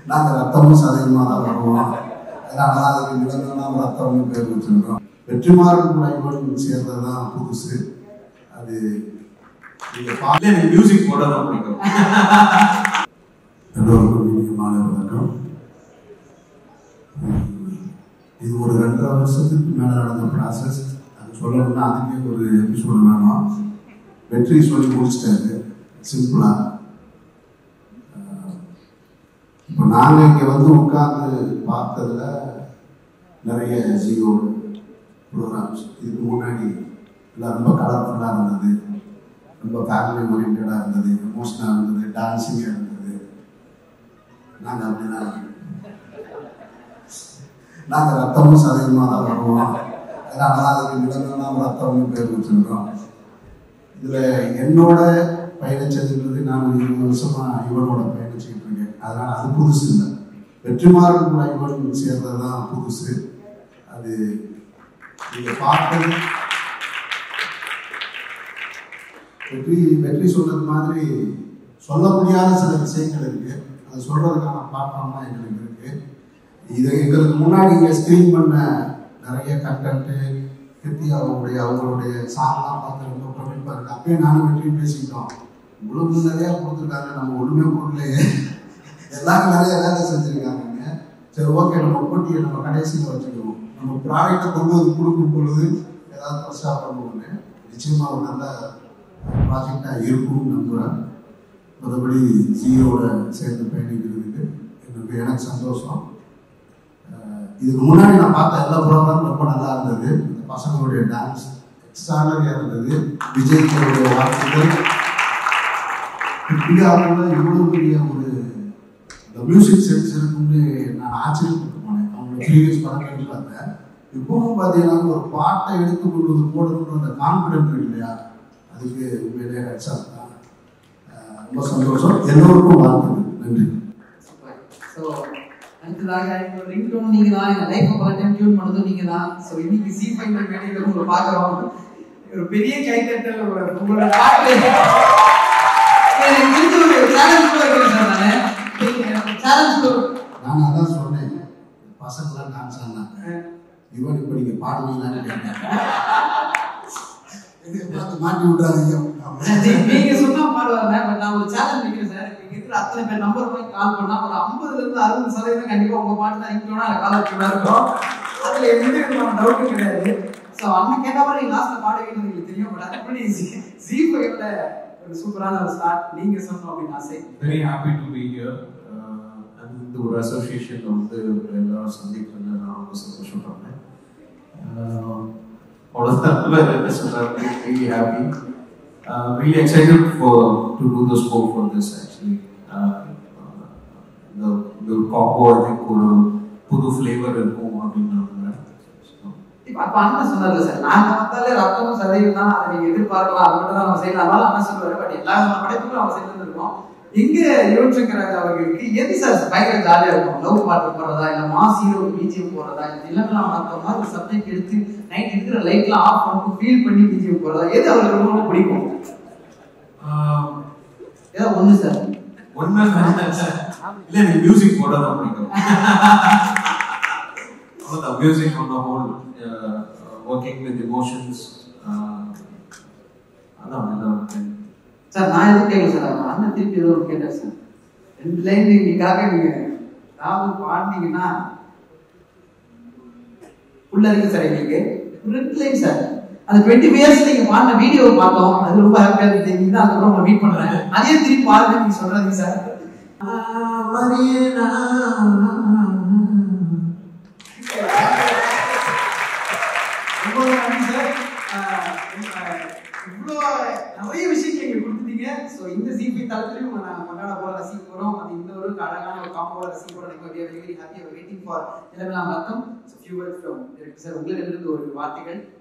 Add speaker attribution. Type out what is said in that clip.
Speaker 1: நாங்கள் ரத்தமும் சதயமாக தான் வருவோம் அதனால தான் அதுக்கு நிலங்கள்லாம் ரத்தம்னு பேர் வச்சிருக்கோம் வெற்றிமாறன் குடைவன் சேர்றது தான் புதுசு அது நீங்கள் பா
Speaker 2: இல்ல எனக்கு மியூசிக் போட தான் பிடிக்கும்
Speaker 1: எல்லோருக்கும் இனிய மாலை வணக்கம் உம், இது ஒரு ரெண்டரை வருஷத்துக்கு மேலே நடந்த ப்ராசஸ் அது சொல்லணும்னா அதுக்கே ஒரு எபிசோடு வேணும் வெற்றி சொல்லி முடிச்சிட்டாரு சிம்பிளாக இப்போ நாங்கள் இங்கே வந்து உட்கார்ந்து பார்த்ததுல நிறைய ஜியோ ப்ரோக்ராம்ஸ் இதுக்கு முன்னாடி எல்லாம் ரொம்ப கலர்ஃபுல்லாக இருந்தது ரொம்ப ஃபேமிலி ஓரியன்டாக இருந்தது எமோஷனாக இருந்தது டான்ஸிங்காக இருந்தது நாங்கள் அப்படிதான் நாங்கள் ரத்தமும் சதயமாக தான் வருவோம் அதனால தான் அதுக்கு நிலங்கள்லாம் ரத்தம்னு பேர் வச்சிருக்கோம் இதில் என்னோட பயணிச்சதுன்றது நான் ஒரு இருபது வருஷமா இவனோட பயணிச்சுக்கிட்டு இருக்கேன் அதனால அது புதுசு இல்லை வெற்றிமாறன் கூட இவன் சேர்றது தான் புதுசு அது நீங்கள் பார்த்தது வெற்றி வெற்றி சொன்னது மாதிரி சொல்ல முடியாத சில விஷயங்கள் இருக்கு அதை சொல்றதுக்கான பிளாட்ஃபார்ம் எங்களுக்கு இருக்கு இது எங்களுக்கு முன்னாடி இங்கே ஸ்க்ரீன் பண்ண நிறைய கண்டென்ட்டு கிருத்தியாவுடைய அவங்களுடைய சாங்லாம் பார்த்து ரொம்ப பிரமிப்பாக இருக்கு அப்பயே நானும் வெற்றி பேசிக்கிட்டோம் இவ்வளவு நிறையா கொடுத்துருக்காங்க நம்ம ஒன்றுமே கொடுக்கலையே எல்லாரும் நிறைய வேலை செஞ்சுருக்காங்க சரி ஓகே நம்ம போட்டியை நம்ம கடைசியில் வச்சுக்குவோம் நம்ம ப்ராடக்டை கொண்டு வந்து கொடுக்கும் பொழுது ஏதாவது ஃப்ரெஷ்ஷாக பண்ணுவோம்னு நிச்சயமாக ஒரு நல்ல ப்ராஜெக்டாக இருக்கும்னு நம்புகிறேன் மற்றபடி ஜியோட சேர்ந்து பயணிக்கிறதுக்கு எனக்கு எனக்கு சந்தோஷம் அஹ் இதுக்கு முன்னாடி நான் பார்த்த எல்லா ப்ரோக்ராமும் ரொம்ப நல்லா இருந்தது இந்த பசங்களுடைய டான்ஸ் எக்ஸ்ட்ரானரியாக இருந்தது விஜய்க்கு வார்த்தைகள் இந்தியாவில் இவ்வளோ பெரிய ஒரு இந்த மியூசிக் சென்ஸ் இருக்கும்னு நான் ஆச்சரியப்பட்டு போனேன் அவங்க ப்ரீவியஸ் படங்கள் பார்த்தேன் இப்பவும் பார்த்தீங்கன்னா ஒரு பாட்டை எடுத்து கொண்டு வந்து போடணுன்ற அந்த கான்ஃபிடென்ட் இருக்கு இல்லையா அதுக்கு உண்மையிலே ஹெட்ஸ்அப் தான் அஹ் ரொம்ப சந்தோஷம் எல்லோருக்கும் வாழ்த்துக்கள் நன்றி
Speaker 3: ஸோ அடுத்ததாக இப்போ ரிங்டோன் நீங்க தான் எங்க லைஃப் பல டைம் டியூன் பண்ணதும் நீங்க தான் ஸோ இன்னைக்கு சி ஃபைவ் மேடையில் உங்களை பார்க்குறோம் ஒரு பெரிய கைத்தட்டல் ஒரு உங்களோட பாட்டு எனக்கு தெரிஞ்ச ஒரு சேலஞ்ச் கூட இருக்கு சார் நான் சேலஞ்ச்
Speaker 1: நான் அதான் சொன்னேன் பசங்களாம் டான்ஸ் ஆனாங்க இவன் இப்போ நீங்க பாடுவீங்களான்னு கேட்டேன் இதை பார்த்து மாட்டி விட்றாதீங்க
Speaker 3: நீங்க சொன்னா பாடுவாங்க பட் நான் ஒரு சேலஞ்ச் வைக்கிறேன் சார் இங்க இருக்கிற அத்தனை பேர் நம்பர் போய் கால் பண்ணா ஒரு ஐம்பதுல இருந்து அறுபது சதவீதம் கண்டிப்பா உங்க பாட்டு தான் ரிங்டோனா கால் வச்சுதான் இருக்கும் அதுல எந்த விதமான டவுட்டும் கிடையாது ஸோ அண்ணன் கேட்ட மாதிரி லாஸ்ட்ல பாடுவீங்கன்னு உங்களுக்கு தெரியும் பட் அப்படி ஜி ஃபைவ்ல ஒரு சூப்பரான ஒரு ஸ்டார்ட் நீங்க சொன்னோம் அப்படின்னு ஆசை
Speaker 2: very happy to be here and இந்த ஒரு அசோசியேஷன்ல வந்து உங்களை எல்லாரும் சந்திக்கிறது நான் ரொம்ப சந்தோஷப்படுறேன் Uh, அவ்வளோதான் வேற என்ன சொல்றாரு really happy uh, really excited for to do the scope for this actually uh, uh, the the combo I think ஒரு புது ஃப்ளேவர் இருக்கும் அப்படின்னு நம்புறேன் So,
Speaker 3: இப்ப அப்ப அண்ணன் சொன்னார்ல சார் நாங்க வந்தாலே ரத்தமும் சதையும் தான் அதை நீங்க எதிர்பார்க்கலாம் அது மட்டும் தான் நம்ம செய்யலாம் அதனால அண்ணன் சொல்லுவாரு பட் எல்லா நம்ம படைப்புகளும் அவங்க செய்து இருக்கோம் எங்க யுவன் சங்கர் ராஜா அவர்களுக்கு எது சார் பயங்கர ஜாலியா இருக்கும் லவ் பாட்டு போடுறதா இல்ல மாஸ் ஹீரோ பிஜிஎம் போடுறதா இல்ல நிலமெல்லாம் வளர்த்த மாதிரி ஒரு சப்ஜெக்ட் எடுத்து நைட் இருக்கிற லைட்லாம் ஆஃப் பண்ணிட்டு ஃபீல் பண்ணி பிஜிஎம் போடுறதா எது அவருக்கு ரொம்ப ரொம்ப பிடிக்கும்
Speaker 2: uh,
Speaker 3: ஏதாவது ஒண்ணு சார்
Speaker 2: ஒண்ணு இல்ல எனக்கு மியூசிக் போட தான் பிடிக்கும் அவ்வளவுதான் music on the whole working with emotions அதான் அதான்
Speaker 3: சார் நான் எதுவும் கேட்கல சார் அவர் அண்ணன் திருப்பி ஏதோ ஒன்று கேட்டார் சார் ரெண்டு லைன் நீங்களுக்காக நீங்க ஏதாவது பாடினீங்கன்னா உள்ள இருக்கு சார் எங்களுக்கு ஒரு ரெண்டு லைன் சார் அந்த டுவெண்ட்டி இயர்ஸ் நீங்க பாடின வீடியோ பார்த்தோம் அது ரொம்ப ஹாப்பியா இருந்துச்சு நீங்க தான் அதுக்கப்புறம் உங்களை மீட் பண்றேன் அதே திருப்பி பாருங்க நீங்க சொல்றீங்க சார் ரொம்ப நன்றி சார் ஆஹ் இவ்வளோ நிறைய விஷயங்கள் எங்களுக்கு கொடுத்துட்டீங்க ஸோ இந்த சிபி தளத்திலையும் உங்களை நாங்கள் கொண்டாட போற ரசிக்க போறோம் அது இந்த ஒரு அழகான ஒரு காம்போட ரசிக்க போறோம் எனக்கு very very happy waiting for Nilamellam Ratham so few words from sir உங்களிடமிருந்து ஒரு வார்த்தைகள்